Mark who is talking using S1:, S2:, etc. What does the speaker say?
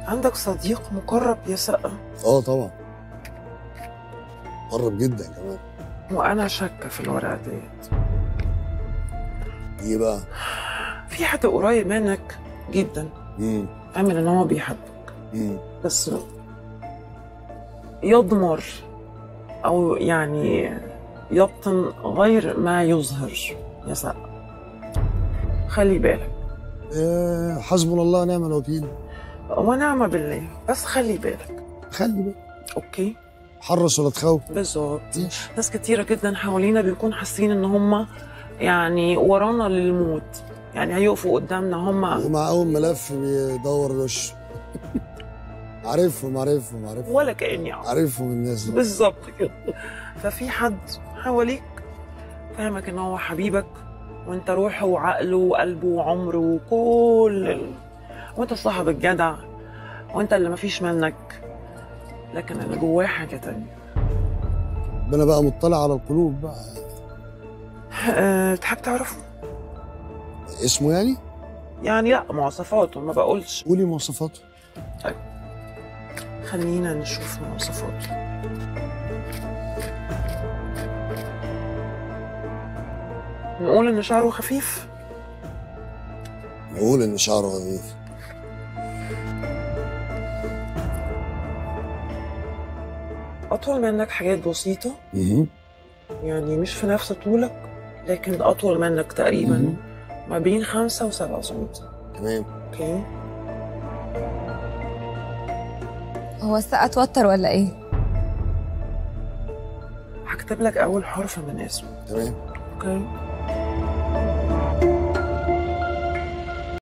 S1: عندك صديق مقرب يا سقا
S2: اه طبعا قرب جدا كمان
S1: وانا شاكه في الورقه ديت
S2: ايه بقى
S1: في حد قريب منك جدا
S2: امم
S1: عامل ان هو بيحبك
S2: امم
S1: بس يضمر او يعني يبطن غير ما يظهر يا سقا خلي بالك
S2: آه حسبنا الله ونعم الوكيل
S1: ونعم بالله بس خلي بالك
S2: خلي بالك
S1: اوكي
S2: حرص ولا تخوف
S1: بالظبط
S2: ماشي
S1: ناس كتيرة جدا حوالينا بيكون حاسين ان هم يعني ورانا للموت يعني هيقفوا قدامنا هم
S2: ومع اول ملف بيدور وش عارفهم عارفهم عارفهم
S1: ولا كاني أعرف.
S2: عارفهم الناس دي
S1: بالظبط كده ففي حد حواليك فاهمك ان هو حبيبك وانت روحه وعقله وقلبه وعمره وكل ال... وانت صاحب الجدع وانت اللي مفيش منك لكن اللي جواه حاجه تانية
S2: ربنا بقى مطلع على القلوب بقى
S1: أه تحب تعرفه
S2: اسمه يعني
S1: يعني لا مواصفاته ما بقولش
S2: قولي مواصفاته
S1: خلينا نشوف مواصفاته نقول ان شعره خفيف
S2: نقول ان شعره خفيف
S1: اطول منك حاجات بسيطه
S2: مهم.
S1: يعني مش في نفس طولك لكن اطول منك تقريبا
S2: مهم.
S1: ما بين خمسة وسبعة سنتي
S2: تمام
S1: اوكي
S3: هو السقا اتوتر ولا ايه؟
S1: هكتب لك اول حرف من اسمه
S2: تمام
S1: اوكي